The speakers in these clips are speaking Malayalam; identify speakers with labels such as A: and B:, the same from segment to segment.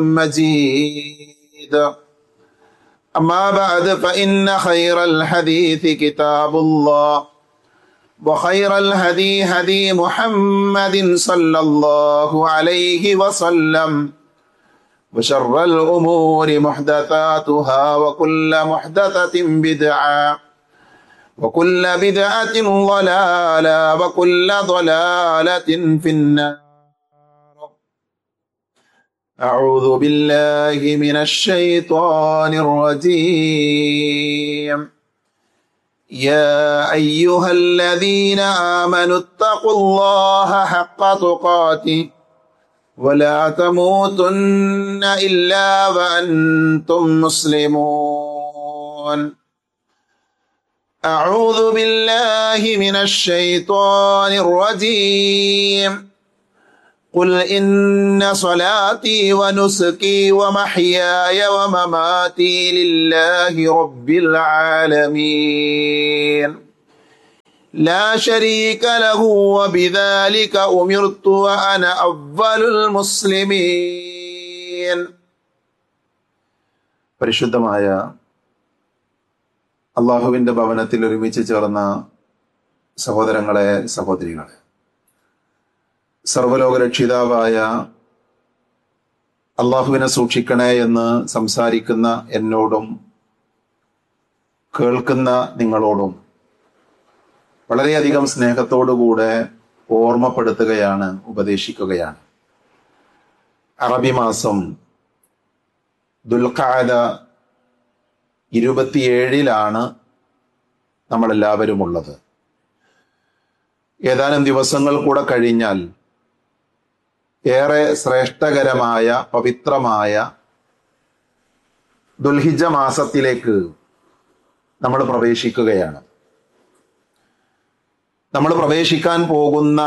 A: مجيد أما بعد فإن خير الحديث كتاب الله وخير الهدي هدي محمد صلى الله عليه وسلم وشر الأمور محدثاتها وكل محدثة بدعة وكل بدعة ضلالة وكل ضلالة في النار أعوذ بالله من الشيطان الرجيم يا أيها الذين آمنوا اتقوا الله حق تقاته ولا تموتن إلا وأنتم مسلمون أعوذ بالله من الشيطان الرجيم قل إن صلاتي ونسكي ومحياي ومماتي لله رب العالمين لا شريك له وبذلك أمرت وأنا أول المسلمين പരിശുദ്ധമായ അള്ളാഹുവിന്റെ ഭവനത്തിൽ ഒരുമിച്ച് ചേർന്ന സഹോദരങ്ങളെ സഹോദരികളെ സർവലോക രക്ഷിതാവായ അള്ളാഹുവിനെ സൂക്ഷിക്കണേ എന്ന് സംസാരിക്കുന്ന എന്നോടും കേൾക്കുന്ന നിങ്ങളോടും വളരെയധികം സ്നേഹത്തോടുകൂടെ ഓർമ്മപ്പെടുത്തുകയാണ് ഉപദേശിക്കുകയാണ് അറബി മാസം ദുൽഖാദ ഇരുപത്തിയേഴിലാണ് നമ്മളെല്ലാവരും ഉള്ളത് ഏതാനും ദിവസങ്ങൾ കൂടെ കഴിഞ്ഞാൽ ഏറെ ശ്രേഷ്ഠകരമായ പവിത്രമായ ദുൽഹിജ മാസത്തിലേക്ക് നമ്മൾ പ്രവേശിക്കുകയാണ് നമ്മൾ പ്രവേശിക്കാൻ പോകുന്ന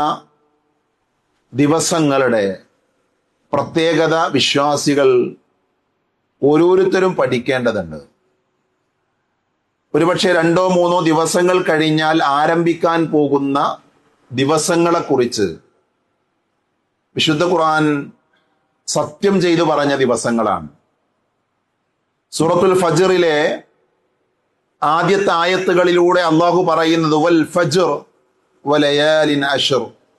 A: ദിവസങ്ങളുടെ പ്രത്യേകത വിശ്വാസികൾ ഓരോരുത്തരും പഠിക്കേണ്ടതുണ്ട് ഒരുപക്ഷെ രണ്ടോ മൂന്നോ ദിവസങ്ങൾ കഴിഞ്ഞാൽ ആരംഭിക്കാൻ പോകുന്ന ദിവസങ്ങളെക്കുറിച്ച് വിശുദ്ധ ഖുർആൻ സത്യം ചെയ്തു പറഞ്ഞ ദിവസങ്ങളാണ് സൂറത്തുൽ ഫജറിലെ ആദ്യത്തെ ആയത്തുകളിലൂടെ അള്ളാഹു പറയുന്നത് വൽ ഫജർ വലയാലിൻ അഷർ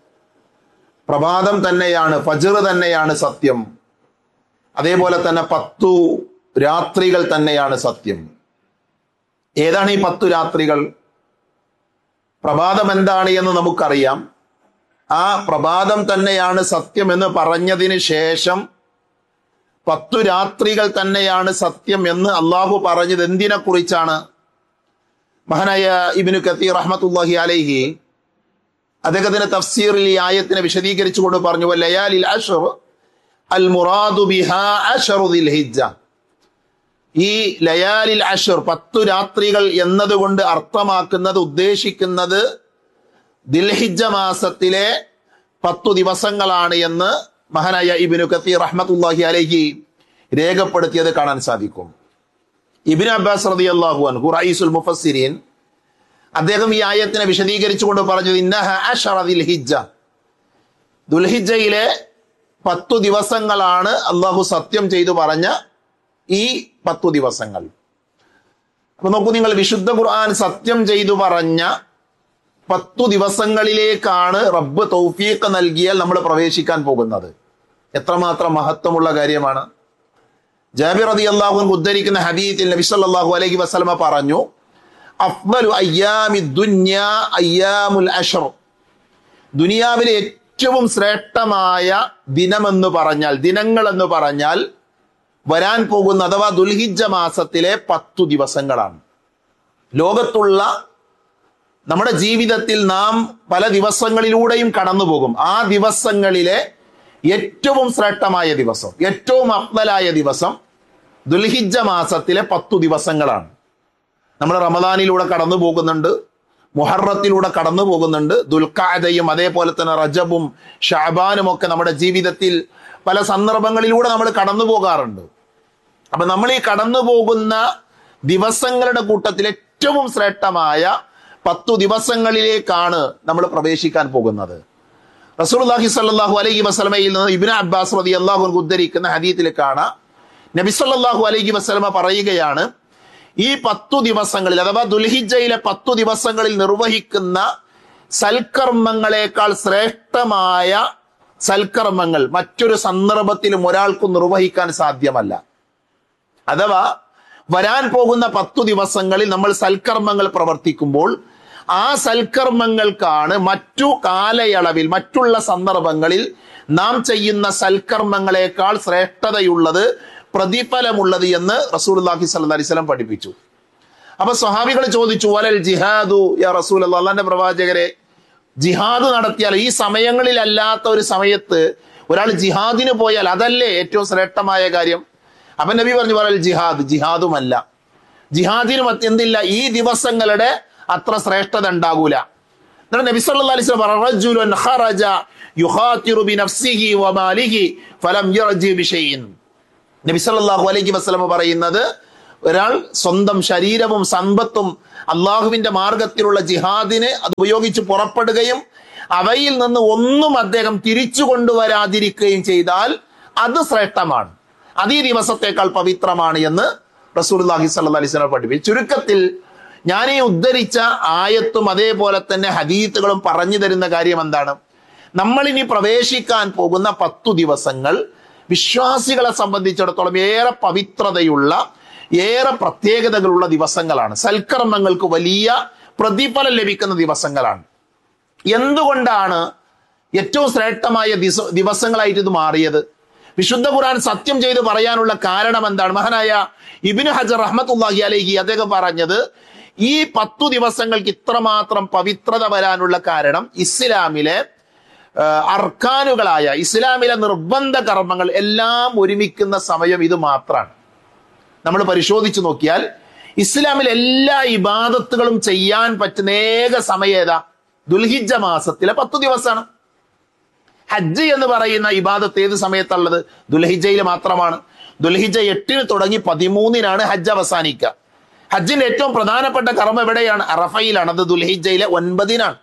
A: പ്രഭാതം തന്നെയാണ് ഫജർ തന്നെയാണ് സത്യം അതേപോലെ തന്നെ പത്തു രാത്രികൾ തന്നെയാണ് സത്യം ഏതാണ് ഈ പത്തു രാത്രികൾ പ്രഭാതം എന്താണ് എന്ന് നമുക്കറിയാം ആ പ്രഭാതം തന്നെയാണ് സത്യം എന്ന് പറഞ്ഞതിന് ശേഷം പത്തു രാത്രികൾ തന്നെയാണ് സത്യം എന്ന് അള്ളാഹു പറഞ്ഞത് എന്തിനെ കുറിച്ചാണ് മഹാനായ ഇബിനു കത്തീർ റഹ്മത്തുല്ലാഹി അലൈഹി അദ്ദേഹത്തിന്റെ തഫ്സീറിൽ ഈ ആയത്തിനെ വിശദീകരിച്ചുകൊണ്ട് പറഞ്ഞു ലയാലിൽ അഷർ അൽ മുറാദു ബിഹാ അഷറുദിൽ ഹിജ്ജ ഈ ലയാലിൽ അഷർ പത്തു രാത്രികൾ എന്നതുകൊണ്ട് അർത്ഥമാക്കുന്നത് ഉദ്ദേശിക്കുന്നത് ദിൽഹിജ മാസത്തിലെ പത്തു ദിവസങ്ങളാണ് എന്ന് മഹാനായ ഇബിനു കത്തീർ റഹ്മത്തുല്ലാഹി അലഹി രേഖപ്പെടുത്തിയത് കാണാൻ സാധിക്കും ഇബിൻ അബ്ബാസ് റതി അള്ളാഹു അൻഹു റഈസുൽ മുഫസ്സിരീൻ അദ്ദേഹം ഈ ആയത്തിനെ വിശദീകരിച്ചുകൊണ്ട് പറഞ്ഞത് ഇന്നഹ അഷറ ദിൽഹിജ്ജ ദുൽഹിജയിലെ പത്തു ദിവസങ്ങളാണ് അള്ളാഹു സത്യം ചെയ്തു പറഞ്ഞ ഈ പത്തു ദിവസങ്ങൾ അപ്പൊ നോക്കൂ നിങ്ങൾ വിശുദ്ധ ഖുർആൻ സത്യം ചെയ്തു പറഞ്ഞ പത്തു ദിവസങ്ങളിലേക്കാണ് റബ്ബ് തൗഫീഖ് നൽകിയാൽ നമ്മൾ പ്രവേശിക്കാൻ പോകുന്നത് എത്രമാത്രം മഹത്വമുള്ള കാര്യമാണ് ജാബിർ റതി അള്ളാഹു ഉദ്ധരിക്കുന്ന ഹദീത്തിൽ നബി സല്ലല്ലാഹു അലൈഹി വസല്ലമ പറഞ്ഞു അഫ്ദലു അയ്യാമി ദുന്യ അയ്യാമുൽ അഷർ ദുനിയാവിലെ ഏറ്റവും ശ്രേഷ്ഠമായ ദിനമെന്ന് പറഞ്ഞാൽ ദിനങ്ങൾ എന്ന് പറഞ്ഞാൽ വരാൻ പോകുന്ന അഥവാ ദുൽഹിജ മാസത്തിലെ പത്തു ദിവസങ്ങളാണ് ലോകത്തുള്ള നമ്മുടെ ജീവിതത്തിൽ നാം പല ദിവസങ്ങളിലൂടെയും കടന്നു പോകും ആ ദിവസങ്ങളിലെ ഏറ്റവും ശ്രേഷ്ഠമായ ദിവസം ഏറ്റവും അഫ്ദലായ ദിവസം ദുൽഹിജ മാസത്തിലെ പത്തു ദിവസങ്ങളാണ് നമ്മൾ റമദാനിലൂടെ കടന്നു പോകുന്നുണ്ട് മുഹറത്തിലൂടെ കടന്നു പോകുന്നുണ്ട് ദുൽഖാദയും അതേപോലെ തന്നെ റജബും ഷാബാനും ഒക്കെ നമ്മുടെ ജീവിതത്തിൽ പല സന്ദർഭങ്ങളിലൂടെ നമ്മൾ കടന്നു പോകാറുണ്ട് അപ്പൊ നമ്മൾ ഈ കടന്നു പോകുന്ന ദിവസങ്ങളുടെ കൂട്ടത്തിൽ ഏറ്റവും ശ്രേഷ്ഠമായ പത്തു ദിവസങ്ങളിലേക്കാണ് നമ്മൾ പ്രവേശിക്കാൻ പോകുന്നത് റസൂലുള്ളാഹി സ്വല്ലല്ലാഹു അലൈഹി വസല്ലമയിൽ നിന്ന് ഇബ്നു അബ്ബാസ് റളിയല്ലാഹു അൻഹു ഉദ്ധരിക്കുന്ന ഹദീത്തിൽ കാണാം നബി സല്ലല്ലാഹു അലൈഹി വസല്ലമ പറയുകയാണ് ഈ പത്തു ദിവസങ്ങളിൽ അഥവാ ദുൽഹിജയിലെ പത്തു ദിവസങ്ങളിൽ നിർവഹിക്കുന്ന സൽക്കർമ്മങ്ങളെക്കാൾ ശ്രേഷ്ഠമായ സൽക്കർമ്മങ്ങൾ മറ്റൊരു സന്ദർഭത്തിലും ഒരാൾക്കും നിർവഹിക്കാൻ സാധ്യമല്ല അഥവാ വരാൻ പോകുന്ന പത്തു ദിവസങ്ങളിൽ നമ്മൾ സൽക്കർമ്മങ്ങൾ പ്രവർത്തിക്കുമ്പോൾ ആ സൽക്കർമ്മങ്ങൾക്കാണ് മറ്റു കാലയളവിൽ മറ്റുള്ള സന്ദർഭങ്ങളിൽ നാം ചെയ്യുന്ന സൽക്കർമ്മങ്ങളെക്കാൾ ശ്രേഷ്ഠതയുള്ളത് പ്രതിഫലമുള്ളത് എന്ന് റസൂലുള്ളാഹി സ്വല്ലല്ലാഹി അലൈഹി വസല്ലം പഠിപ്പിച്ചു അപ്പൊ സ്വഹാബികൾ ചോദിച്ചു വലൽ ജിഹാദു യാ റസൂൽ അള്ളാന്റെ പ്രവാചകരെ ജിഹാദ് നടത്തിയാൽ ഈ സമയങ്ങളിൽ അല്ലാത്ത ഒരു സമയത്ത് ഒരാൾ ജിഹാദിന് പോയാൽ അതല്ലേ ഏറ്റവും ശ്രേഷ്ഠമായ കാര്യം അപ്പൊ നബി പറഞ്ഞു വലൽ ജിഹാദ് ജിഹാദുമല്ല ജിഹാദിന് മറ്റ് എന്തില്ല ഈ ദിവസങ്ങളുടെ അത്ര ശ്രേഷ്ഠത ഉണ്ടാകൂല എന്നിട്ട് നബി സല്ലല്ലാഹു അലൈഹി വസല്ലം പറഞ്ഞു റജുലുൻ ഖറജ യുഖാതിറു ബിനഫ്സിഹി വമാലിഹി ഫലം യർജി ബിശൈഇൻ നബി സല്ലല്ലാഹു അലൈഹി വസല്ലം പറയുന്നത് ഒരാൾ സ്വന്തം ശരീരവും സമ്പത്തും അള്ളാഹുവിന്റെ മാർഗത്തിലുള്ള ജിഹാദിന് അത് ഉപയോഗിച്ച് പുറപ്പെടുകയും അവയിൽ നിന്ന് ഒന്നും അദ്ദേഹം തിരിച്ചു കൊണ്ടുവരാതിരിക്കുകയും ചെയ്താൽ അത് ശ്രേഷ്ഠമാണ് അത് ഈ ദിവസത്തേക്കാൾ പവിത്രമാണ് എന്ന് റസൂലുള്ളാഹി സ്വല്ലല്ലാഹി അലൈഹി വസല്ലം പഠിപ്പിച്ചു ചുരുക്കത്തിൽ ഞാൻ ഈ ഉദ്ധരിച്ച ആയത്തും അതേപോലെ തന്നെ ഹദീത്തുകളും പറഞ്ഞു തരുന്ന കാര്യം എന്താണ് നമ്മൾ ഇനി പ്രവേശിക്കാൻ പോകുന്ന പത്തു ദിവസങ്ങൾ വിശ്വാസികളെ സംബന്ധിച്ചിടത്തോളം ഏറെ പവിത്രതയുള്ള ഏറെ പ്രത്യേകതകളുള്ള ദിവസങ്ങളാണ് സൽക്കർമ്മങ്ങൾക്ക് വലിയ പ്രതിഫലം ലഭിക്കുന്ന ദിവസങ്ങളാണ് എന്തുകൊണ്ടാണ് ഏറ്റവും ശ്രേഷ്ഠമായ ദിവസ- ദിവസങ്ങളായിട്ട് ഇത് മാറിയത് വിശുദ്ധ ഖുർആൻ സത്യം ചെയ്ത് പറയാനുള്ള കാരണം എന്താണ് മഹാനായ ഇബിന് ഹജർ റഹ്മത്തുല്ലാഹി അലൈഹി അദ്ദേഹം പറഞ്ഞത് ഈ പത്തു ദിവസങ്ങൾക്ക് ഇത്രമാത്രം പവിത്രത വരാനുള്ള കാരണം ഇസ്ലാമിലെ ആ, അർക്കാനുകളായ ഇസ്ലാമിലെ നിർബന്ധ കർമ്മങ്ങൾ എല്ലാം ഒരുമിക്കുന്ന സമയം ഇത് മാത്രമാണ് നമ്മൾ പരിശോധിച്ചു നോക്കിയാൽ ഇസ്ലാമിൽ എല്ലാ ഇബാദത്തുകളും ചെയ്യാൻ പറ്റുന്ന ഏക സമയം ഏതാ ദുൽഹിജ മാസത്തിലെ പത്തു ദിവസമാണ് ഹജ്ജ് എന്ന് പറയുന്ന ഇബാദത്ത് ഏത് സമയത്തുള്ളത് ദുൽഹിജയിൽ മാത്രമാണ് ദുൽഹിജ എട്ടിന് തുടങ്ങി പതിമൂന്നിനാണ് ഹജ്ജ് അവസാനിക്കുക ഹജ്ജിന്റെ ഏറ്റവും പ്രധാനപ്പെട്ട കർമ്മം എവിടെയാണ് അറഫയിലാണ് അത് ദുൽഹിജയിലെ ഒൻപതിനാണ്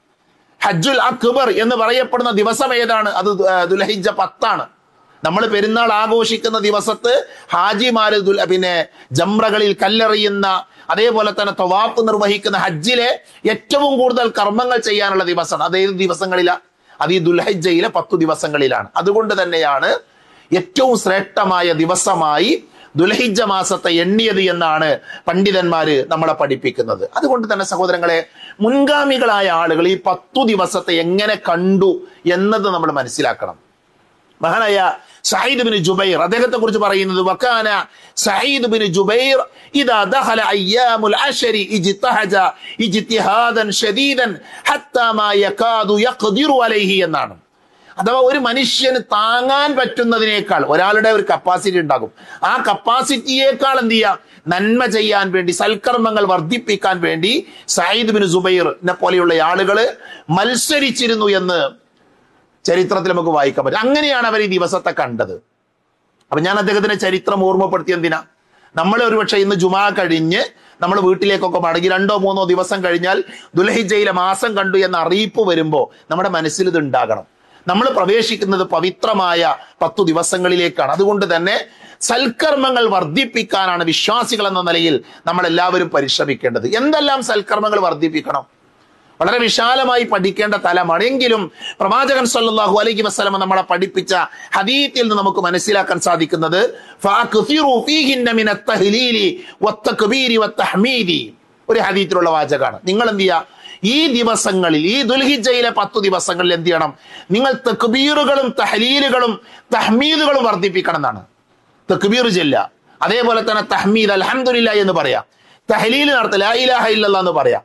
A: ഹജ്ജുൽ അക്ബർ എന്ന് പറയപ്പെടുന്ന ദിവസം ഏതാണ് അത് ദു- ആ, ദുൽഹിജ്ജ പത്താണ് നമ്മൾ പെരുന്നാൾ ആഘോഷിക്കുന്ന ദിവസത്ത് ഹാജിമാര് ദുൽ- പിന്നെ ജംറകളിൽ കല്ലെറിയുന്ന അതേപോലെ തന്നെ തവാഫ് നിർവഹിക്കുന്ന ഹജ്ജിലെ ഏറ്റവും കൂടുതൽ കർമ്മങ്ങൾ ചെയ്യാനുള്ള ദിവസമാണ് അത് ഏത് ദിവസങ്ങളിലാ അത് ഈ ദുൽഹജ്ജയിലെ പത്തു ദിവസങ്ങളിലാണ് അതുകൊണ്ട് തന്നെയാണ് ഏറ്റവും ശ്രേഷ്ഠമായ ദിവസമായി ദുൽഹിജ്ജ മാസത്തെ എണ്ണിയത് എന്നാണ് പണ്ഡിതന്മാര് നമ്മളെ പഠിപ്പിക്കുന്നത് അതുകൊണ്ട് തന്നെ സഹോദരങ്ങളെ മുൻഗാമികളായ ആളുകൾ ഈ പത്തു ദിവസത്തെ എങ്ങനെ കണ്ടു എന്നത് നമ്മൾ മനസ്സിലാക്കണം മഹാനായ സയ്യിദ് ബിൻ ജുബൈർ അദ്ദേഹത്തെ കുറിച്ച് പറയുന്നത് വക്കാന സയ്യിദ് ബിൻ ജുബൈർ ഇദാ ദഖല അയ്യാമുൽ അശരി ഇജ്തഹജ ഇജ്തിഹാദൻ ഷദീദൻ ഹത്താ മാ യകാദു യഖ്ദിറു അലൈഹി എന്നാണ് അഥവാ ഒരു മനുഷ്യന് താങ്ങാൻ പറ്റുന്നതിനേക്കാൾ ഒരാളുടെ ഒരു കപ്പാസിറ്റി ഉണ്ടാകും ആ കപ്പാസിറ്റിയേക്കാൾ എന്ത് ചെയ്യുക നന്മ ചെയ്യാൻ വേണ്ടി സൽക്കർമ്മങ്ങൾ വർദ്ധിപ്പിക്കാൻ വേണ്ടി സയ്യിദ് ബിൻ ജുബൈറിനെ പോലെയുള്ള ആളുകൾ മത്സരിച്ചിരുന്നു എന്ന് ചരിത്രത്തിൽ നമുക്ക് വായിക്കാൻ പറ്റും അങ്ങനെയാണ് അവർ ഈ ദിവസത്തെ കണ്ടത് അപ്പൊ ഞാൻ അദ്ദേഹത്തിന്റെ ചരിത്രം ഓർമ്മപ്പെടുത്തി എന്തിനാ നമ്മൾ ഒരുപക്ഷെ ഇന്ന് ജുമാ കഴിഞ്ഞ് നമ്മൾ വീട്ടിലേക്കൊക്കെ മടങ്ങി രണ്ടോ മൂന്നോ ദിവസം കഴിഞ്ഞാൽ ദുൽഹിജയിലെ മാസം കണ്ടു എന്ന അറിയിപ്പ് വരുമ്പോൾ നമ്മുടെ മനസ്സിൽ ഇത് ഉണ്ടാകണം നമ്മൾ പ്രവേശിക്കുന്നത് പവിത്രമായ പത്തു ദിവസങ്ങളിലേക്കാണ് അതുകൊണ്ട് തന്നെ സൽക്കർമ്മങ്ങൾ വർദ്ധിപ്പിക്കാനാണ് വിശ്വാസികൾ എന്ന നിലയിൽ നമ്മൾ എല്ലാവരും പരിശ്രമിക്കേണ്ടത് എന്തെല്ലാം സൽക്കർമ്മങ്ങൾ വർദ്ധിപ്പിക്കണം വളരെ വിശാലമായി പഠിക്കേണ്ട തലമാണ് എങ്കിലും പ്രവാചകൻ സല്ലല്ലാഹു അലൈഹി വസല്ലമ നമ്മളെ പഠിപ്പിച്ച ഹദീത്തിൽ നിന്ന് നമുക്ക് മനസ്സിലാക്കാൻ സാധിക്കുന്നത് ഫഅക്സിറു ഫീഹിന്ന മിനത് തഹ്ലീലി വത്തക്ബീരി വത്തഹ്മീദി ഒരു ഹദീത്തിലുള്ള വാചകമാണ് നിങ്ങൾ എന്ത് ചെയ്യുക ഈ ദിവസങ്ങളിൽ ഈ ദുൽഹിജയിലെ പത്തു ദിവസങ്ങളിൽ എന്ത് ചെയ്യണം നിങ്ങൾ തക്ബീറുകളും തഹലീലുകളും തഹ്മീദുകളും വർദ്ധിപ്പിക്കണം എന്നാണ് തക്ബീർ ചെല്ല അതേപോലെ തന്നെ തഹ്മീദ് അൽഹംദുലില്ല എന്ന് പറയാം തഹലീൽ നടത്ത ലാ ഇലാഹ ഇല്ലല്ലാ എന്ന് പറയാം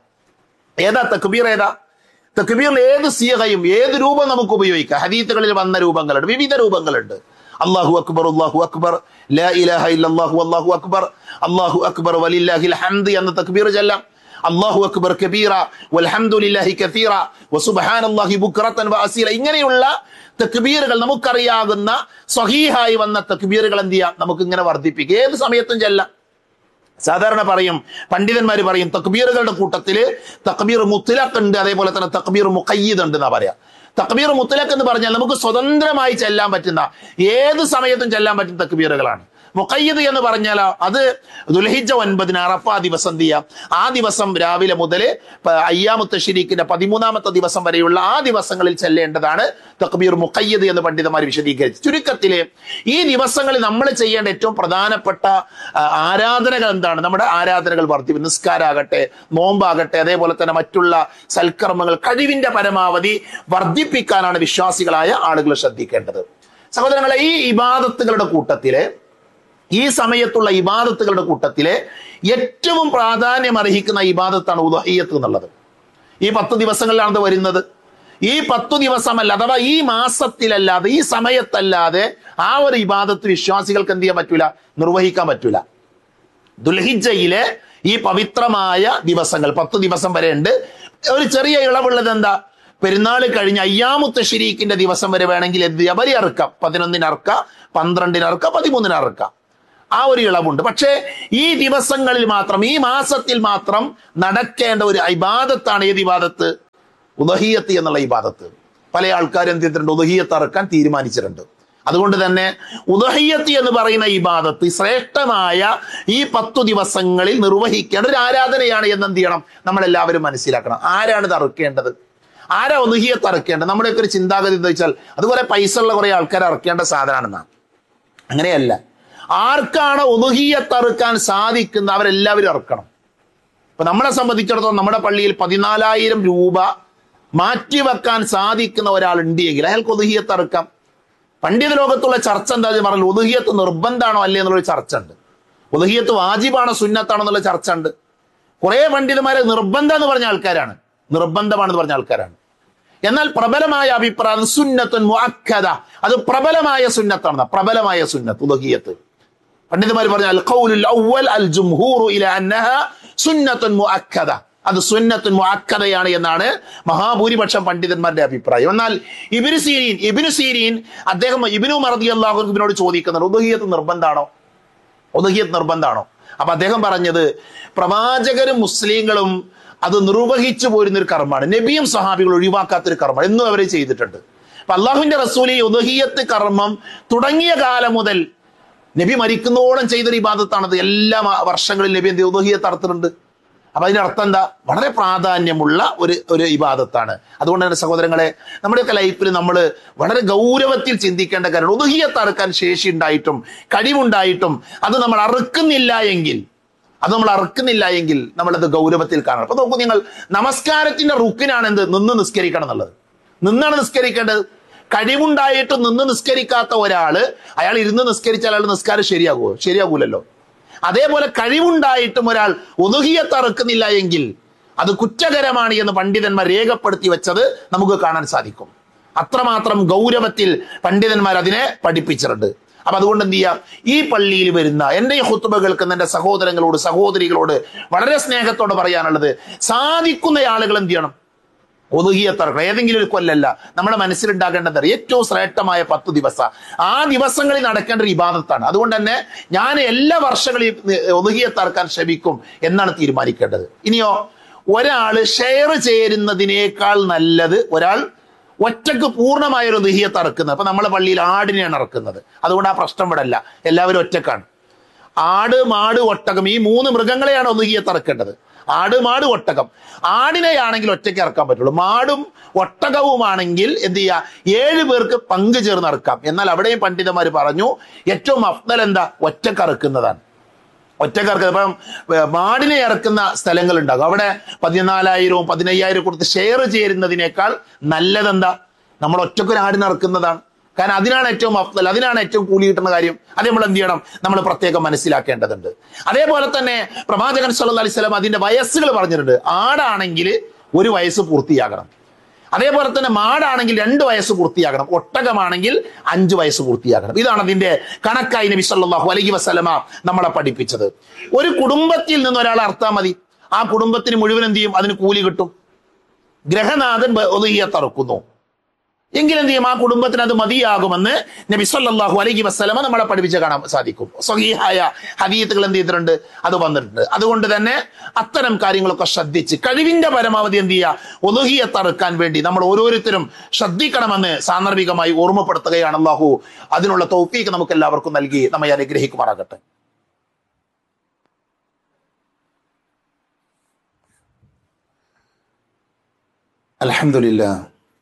A: ഏതാ തക്ബീർ ഏതാ തക്ബീറിൽ ഏത് സീഹയും ഏത് രൂപം നമുക്ക് ഉപയോഗിക്കാം ഹദീത്തുകളിൽ വന്ന രൂപങ്ങളുണ്ട് വിവിധ രൂപങ്ങളുണ്ട് അള്ളാഹു അക്ബർ അള്ളാഹു അക്ബർ ലാ ഇലാഹ ഇല്ലല്ലാഹു അല്ലാഹു അക്ബർ അള്ളാഹു അക്ബർ വലില്ലാഹിൽ ഹംദ് എന്ന തക്ബീർ ചെല്ലാം അള്ളാഹു അക്ബർ കബീറ വൽഹംദുലില്ലാഹി കസീറ വസുബ്ഹാനല്ലാഹി ബുക്റത്തൻ വഅസീല ഇങ്ങനെയുള്ള തക്ബീറുകൾ നമുക്കറിയാകുന്ന സ്വഹീഹായി വന്ന തക്ബീറുകൾ എന്ത് ചെയ്യാം നമുക്ക് ഇങ്ങനെ വർദ്ധിപ്പിക്കുക ഏത് സമയത്തും ചെല്ലാം സാധാരണ പറയും പണ്ഡിതന്മാർ പറയും തക്ബീറുകളുടെ കൂട്ടത്തില് തക്ബീർ മുത്തലഖ് ഉണ്ട് അതേപോലെ തന്നെ തക്ബീർ മുഖയ്യദ് ഉണ്ട് എന്നാ പറയാ തക്ബീർ മുത്തലക്ക് എന്ന് പറഞ്ഞാൽ നമുക്ക് സ്വതന്ത്രമായി ചെല്ലാൻ പറ്റുന്ന ഏത് സമയത്തും ചെല്ലാൻ പറ്റുന്ന തക്ബീറുകളാണ് മുക്കയ്യത് എന്ന് പറഞ്ഞാൽ അത് ദുൽഹിജ ഒൻപതിന് അറഫ ദിവസം എന്ത് ചെയ്യാം ആ ദിവസം രാവിലെ മുതൽ അയ്യാമുത്ത ഷരീഖിന്റെ പതിമൂന്നാമത്തെ ദിവസം വരെയുള്ള ആ ദിവസങ്ങളിൽ ചെല്ലേണ്ടതാണ് തക്ബീർ മുക്കയ്യത് എന്ന് പണ്ഡിതന്മാർ വിശദീകരിച്ചു ചുരുക്കത്തില് ഈ ദിവസങ്ങളിൽ നമ്മൾ ചെയ്യേണ്ട ഏറ്റവും പ്രധാനപ്പെട്ട ആ, ആരാധനകൾ എന്താണ് നമ്മുടെ ആരാധനകൾ വർദ്ധിപ്പ് നിസ്കാരാകട്ടെ നോമ്പാകട്ടെ അതേപോലെ തന്നെ മറ്റുള്ള സൽക്കർമ്മങ്ങൾ കഴിവിന്റെ പരമാവധി വർദ്ധിപ്പിക്കാനാണ് വിശ്വാസികളായ ആളുകൾ ശ്രദ്ധിക്കേണ്ടത് സഹോദരങ്ങളെ ഈ ഇബാദത്തുകളുടെ കൂട്ടത്തില് ഈ സമയത്തുള്ള ഇബാദത്തുകളുടെ കൂട്ടത്തിലെ ഏറ്റവും പ്രാധാന്യം അർഹിക്കുന്ന ഇബാദത്താണ് ഉദഹീയത്ത് എന്നുള്ളത് ഈ പത്ത് ദിവസങ്ങളിലാണ് ഇത് വരുന്നത് ഈ പത്തു ദിവസമല്ല അഥവാ ഈ മാസത്തിലല്ലാതെ ഈ സമയത്തല്ലാതെ ആ ഒരു ഇബാദത്ത് വിശ്വാസികൾക്ക് എന്ത് ചെയ്യാൻ പറ്റൂല നിർവഹിക്കാൻ പറ്റൂല ദുൽഹിജയിലെ ഈ പവിത്രമായ ദിവസങ്ങൾ പത്ത് ദിവസം വരെ ഉണ്ട് ഒരു ചെറിയ ഇളവുള്ളത് എന്താ പെരുന്നാൾ കഴിഞ്ഞ് അയ്യാമുത്ത ഷരീക്കിന്റെ ദിവസം വരെ വേണമെങ്കിൽ എന്ത് ചെയ്യാം ബലി അറുക്കാം പതിനൊന്നിന് അറുക്കാം പന്ത്രണ്ടിന് അറുക്കാം പതിമൂന്നിന് അറുക്കാം ആ ഒരു ഇളവുണ്ട് പക്ഷേ ഈ ദിവസങ്ങളിൽ മാത്രം ഈ മാസത്തിൽ മാത്രം നടക്കേണ്ട ഒരു ഇബാദത്താണ് ഏത് ഇബാദത്ത് ഉദഹീയത്ത് എന്നുള്ള ഇബാദത്ത് പല ആൾക്കാരും എന്ത് ചെയ്തിട്ടുണ്ട് ഉദഹീയത്ത് അറക്കാൻ തീരുമാനിച്ചിട്ടുണ്ട് അതുകൊണ്ട് തന്നെ ഉദഹീയത്ത് എന്ന് പറയുന്ന ഇബാദത്ത് ശ്രേഷ്ഠമായ ഈ പത്തു ദിവസങ്ങളിൽ നിർവഹിക്കേണ്ട ഒരു ആരാധനയാണ് എന്ന് എന്ത് ചെയ്യണം നമ്മൾ എല്ലാവരും മനസ്സിലാക്കണം ആരാണ് ഇത് അറുക്കേണ്ടത് ആരാ ഉദഹീയത്ത് അറക്കേണ്ടത് നമ്മുടെയൊക്കെ ഒരു ചിന്താഗതി എന്താ വെച്ചാൽ അതുപോലെ പൈസ ഉള്ള കുറെ ആൾക്കാർ അറക്കേണ്ട സാധനമാണെന്നാണ് അങ്ങനെയല്ല ആർക്കാണ് ഉദഹീയത്ത് അറുക്കാൻ സാധിക്കുന്ന അവരെല്ലാവരും അറുക്കണം ഇപ്പൊ നമ്മളെ സംബന്ധിച്ചിടത്തോളം നമ്മുടെ പള്ളിയിൽ പതിനാലായിരം രൂപ മാറ്റിവെക്കാൻ സാധിക്കുന്ന ഒരാൾ ഉണ്ട് എങ്കിൽ അയാൾക്ക് ഉദഹിയത്ത് അറുക്കാം പണ്ഡിത ലോകത്തുള്ള ചർച്ച എന്താ വെച്ചാൽ പറഞ്ഞാൽ ഉദഹിയത്ത് നിർബന്ധമാണോ അല്ലേ എന്നുള്ളൊരു ചർച്ച ഉണ്ട് ഉദഹിയത്ത് വാജിബാണോ സുന്നത്താണോ എന്നുള്ള ചർച്ച ഉണ്ട് കുറെ പണ്ഡിതന്മാരെ നിർബന്ധം എന്ന് പറഞ്ഞ ആൾക്കാരാണ് നിർബന്ധമാണെന്ന് പറഞ്ഞ ആൾക്കാരാണ് എന്നാൽ പ്രബലമായ അഭിപ്രായം സുന്നത്തുൻ മുഅക്കദ അത് പ്രബലമായ സുന്നത്താണ് പ്രബലമായ സുന്നത്ത് ഉദഹിയത്ത് പണ്ഡിതന്മാർ പറഞ്ഞു അൽ ഖൗലുൽ അവ്വൽ അൽ ജുംഹൂറു ഇല അന്നഹ സുന്നത്തുൻ മുഅക്കദ അത് സുന്നത്തുൻ മുഅക്കദയാണ് എന്നാണ് മഹാഭൂരിപക്ഷം പണ്ഡിതന്മാരുടെ അഭിപ്രായം എന്നാൽ ഇബിനു സീരീൻ ഇബിനു സീരീൻ അദ്ദേഹം ഇബിനു മറദി അള്ളാഹുബിനോട് ചോദിക്കുന്നുണ്ട് ഉദഹിയത്ത് നിർബന്ധാണോ ഉദഹിയത്ത് നിർബന്ധാണോ അപ്പൊ അദ്ദേഹം പറഞ്ഞത് പ്രവാചകരും മുസ്ലിങ്ങളും അത് നിർവഹിച്ചു പോരുന്ന ഒരു കർമ്മമാണ് നബിയും സഹാബികൾ ഒഴിവാക്കാത്തൊരു കർമ്മമാണ് എന്നും അവരെ ചെയ്തിട്ടുണ്ട് അപ്പൊ അള്ളാഹുവിന്റെ റസൂലി ഉദഹിയത്ത് കർമ്മം തുടങ്ങിയ കാലം മുതൽ നബി മരിക്കുന്നോളം ചെയ്തൊരു ഇബാദത്താണത് എല്ലാ മ- വർഷങ്ങളിൽ നബി എന്ത് ഉദഹിയത്ത് നടത്തുന്നുണ്ട് അപ്പൊ അതിന്റെ അർത്ഥം എന്താ വളരെ പ്രാധാന്യമുള്ള ഒരു ഒരു ഇബാദത്താണ് അതുകൊണ്ട് തന്നെ സഹോദരങ്ങളെ നമ്മുടെയൊക്കെ ലൈഫിൽ നമ്മൾ വളരെ ഗൗരവത്തിൽ ചിന്തിക്കേണ്ട കാര്യം ഉദഹിയത്ത് അറുക്കാൻ ശേഷി ഉണ്ടായിട്ടും കഴിവുണ്ടായിട്ടും അത് നമ്മൾ അറുക്കുന്നില്ല എങ്കിൽ അത് നമ്മൾ അറുക്കുന്നില്ല എങ്കിൽ നമ്മളത് ഗൗരവത്തിൽ കാണണം അപ്പൊ നോക്കൂ നിങ്ങൾ നമസ്കാരത്തിന്റെ റുക്കിനാണ് എന്ത് നിന്ന് നിസ്കരിക്കണം എന്നുള്ളത് നിന്നാണ് നിസ്കരിക്കേണ്ടത് കഴിവുണ്ടായിട്ട് നിന്ന് നിസ്കരിക്കാത്ത ഒരാള് അയാൾ ഇരുന്ന് നിസ്കരിച്ചാൽ അയാൾ നിസ്കാരം ശരിയാകുമോ ശരിയാകൂലല്ലോ അതേപോലെ കഴിവുണ്ടായിട്ടും ഒരാൾ ഒതുകിയത്ത് അറുക്കുന്നില്ല എങ്കിൽ അത് കുറ്റകരമാണ് എന്ന് പണ്ഡിതന്മാർ രേഖപ്പെടുത്തി വെച്ചത് നമുക്ക് കാണാൻ സാധിക്കും അത്രമാത്രം ഗൗരവത്തിൽ പണ്ഡിതന്മാർ അതിനെ പഠിപ്പിച്ചിട്ടുണ്ട് അപ്പൊ അതുകൊണ്ട് എന്ത് ചെയ്യാം ഈ പള്ളിയിൽ വരുന്ന എന്റെ ഈ ഹുത്തുബ കേൾക്കുന്ന എന്റെ സഹോദരങ്ങളോട് സഹോദരികളോട് വളരെ സ്നേഹത്തോടെ പറയാനുള്ളത് സാധിക്കുന്ന ആളുകൾ എന്ത് ചെയ്യണം ഒതുകിയത്തറക്കണം ഏതെങ്കിലും ഒരു കൊല്ലല്ല നമ്മുടെ മനസ്സിലുണ്ടാകേണ്ടത് ഏറ്റവും ശ്രേഷ്ഠമായ പത്ത് ദിവസം ആ ദിവസങ്ങളിൽ നടക്കേണ്ട ഒരു ഇബാദത്താണ് അതുകൊണ്ട് തന്നെ ഞാൻ എല്ലാ വർഷങ്ങളിലും ഒതുകിയത്തറക്കാൻ ശ്രമിക്കും എന്നാണ് തീരുമാനിക്കേണ്ടത് ഇനിയോ ഒരാള് ഷെയർ ചേരുന്നതിനേക്കാൾ നല്ലത് ഒരാൾ ഒറ്റക്ക് പൂർണ്ണമായ ഒരു ദഹിയത്ത് അറക്കുന്നത് അപ്പൊ നമ്മളെ പള്ളിയിൽ ആടിനെയാണ് ഇറക്കുന്നത് അതുകൊണ്ട് ആ പ്രശ്നം ഇവിടെ അല്ല എല്ലാവരും ഒറ്റക്കാണ് ആട് മാട് ഒട്ടകം ഈ മൂന്ന് മൃഗങ്ങളെയാണ് ഒതുകിയത്ത് ഇറക്കേണ്ടത് ആട് മാട് ഒട്ടകം ആടിനെയാണെങ്കിൽ ഒറ്റയ്ക്ക് ഇറക്കാൻ പറ്റുള്ളൂ മാടും ഒട്ടകവുമാണെങ്കിൽ എന്ത് ചെയ്യുക ഏഴ് പേർക്ക് പങ്ക് ചേർന്ന് ഇറക്കാം എന്നാൽ അവിടെയും പണ്ഡിതന്മാർ പറഞ്ഞു ഏറ്റവും അഫ്ദൽ എന്താ ഒറ്റക്ക് ഇറക്കുന്നതാണ് ഒറ്റക്കാർക്ക് ഇപ്പം ഏർ മാടിനെ ഇറക്കുന്ന സ്ഥലങ്ങൾ ഉണ്ടാകും അവിടെ പതിനാലായിരവും പതിനയ്യായിരവും കൊടുത്ത് ഷെയർ ചേരുന്നതിനേക്കാൾ നല്ലതെന്താ നമ്മൾ ഒറ്റക്കൊരു ആടിനെ ഇറക്കുന്നതാണ് കാരണം അതിനാണ് ഏറ്റവും അഫ്ദൽ അതിനാണ് ഏറ്റവും കൂലി കിട്ടുന്ന കാര്യം അത് നമ്മൾ എന്ത് ചെയ്യണം നമ്മൾ പ്രത്യേകം മനസ്സിലാക്കേണ്ടതുണ്ട് അതേപോലെ തന്നെ പ്രവാചകൻ സല്ലല്ലാഹു അലൈഹി വസല്ലം അതിന്റെ വയസ്സുകൾ പറഞ്ഞിട്ടുണ്ട് ആടാണെങ്കിൽ ഒരു വയസ്സ് പൂർത്തിയാകണം അതേപോലെ തന്നെ മാടാണെങ്കിൽ രണ്ട് വയസ്സ് പൂർത്തിയാകണം ഒട്ടകമാണെങ്കിൽ അഞ്ച് വയസ്സ് പൂർത്തിയാകണം ഇതാണ് അതിന്റെ കണക്കായി നബി സല്ലല്ലാഹു അലൈഹി വസല്ലമ നമ്മളെ പഠിപ്പിച്ചത് ഒരു കുടുംബത്തിൽ നിന്ന് ഒരാൾ അർത്ഥം മതി ആ കുടുംബത്തിന് മുഴുവൻ എന്ത് ചെയ്യും അതിന് കൂലി കിട്ടും ഗ്രഹനാഥൻ ഒതുകിയത്തറക്കുന്നു എങ്കിൽ എന്ത് ചെയ്യും ആ കുടുംബത്തിന് അത് മതിയാകുമെന്ന് നബി സല്ലല്ലാഹു അലൈഹി വസ്ലമ നമ്മളെ പഠിപ്പിച്ച് കാണാൻ സാധിക്കും സ്വഹീഹായ ഹദീത്തുകൾ എന്ത് ചെയ്തിട്ടുണ്ട് അത് വന്നിട്ടുണ്ട് അതുകൊണ്ട് തന്നെ അത്തരം കാര്യങ്ങളൊക്കെ ശ്രദ്ധിച്ച് കഴിവിന്റെ പരമാവധി എന്ത് ചെയ്യുക ഒതുഹിയെ തറുക്കാൻ വേണ്ടി നമ്മൾ ഓരോരുത്തരും ശ്രദ്ധിക്കണമെന്ന് സാന്ദർഭികമായി ഓർമ്മപ്പെടുത്തുകയാണ് അള്ളാഹു അതിനുള്ള തൗഫീക്ക് നമുക്ക് എല്ലാവർക്കും നൽകി നമ്മെ അനുഗ്രഹിക്കുമാറാകട്ടെ الحمد لله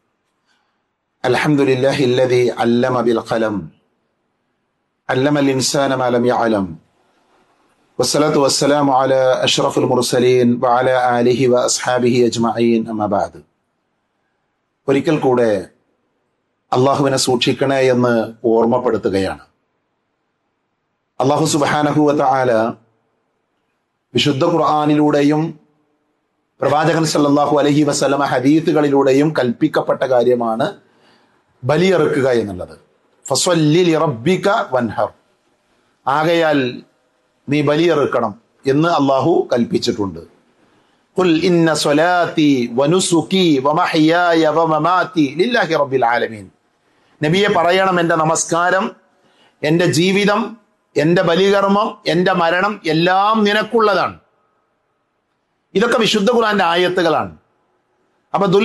A: الحمد لله الذي علم بالقلم علم الإنسان ما لم يعلم والصلاة والسلام على أشرف المرسلين وعلى آله وأصحابه أجمعين أما بعد ഒരിക്കൽ കൂടെ അള്ളാഹുവിനെ സൂക്ഷിക്കണേ എന്ന് ഓർമ്മപ്പെടുത്തുകയാണ് അള്ളാഹു സുബാനഹുവത്ത ആല വിശുദ്ധ ഖുർആാനിലൂടെയും പ്രവാചകൻ സല്ലല്ലാഹു അലഹി വസല്ലമ ഹദീത്തുകളിലൂടെയും കൽപ്പിക്കപ്പെട്ട കാര്യമാണ് ബലിയെറുക്കുക എന്നുള്ളത് ഫസ്വല്ലി റബ്ബിക വൻഹർ ആകയാൽ നീ ബലിയെറുക്കണം എന്ന് അള്ളാഹു കൽപ്പിച്ചിട്ടുണ്ട് ഖുൽ ഇന്ന സ്വലാത്തി വനുസുക്കി വമഹയായ വമമാതി ലില്ലാഹി റബ്ബിൽ ആലമീൻ നബിയെ പറയണം എൻ്റെ നമസ്കാരം എൻ്റെ ജീവിതം എൻ്റെ ബലികർമ്മം എൻ്റെ മരണം എല്ലാം നിനക്കുള്ളതാണ് ഇതൊക്കെ വിശുദ്ധ ഖുർആന്റെ ആയത്തുകളാണ് അപ്പൊ ദുൽ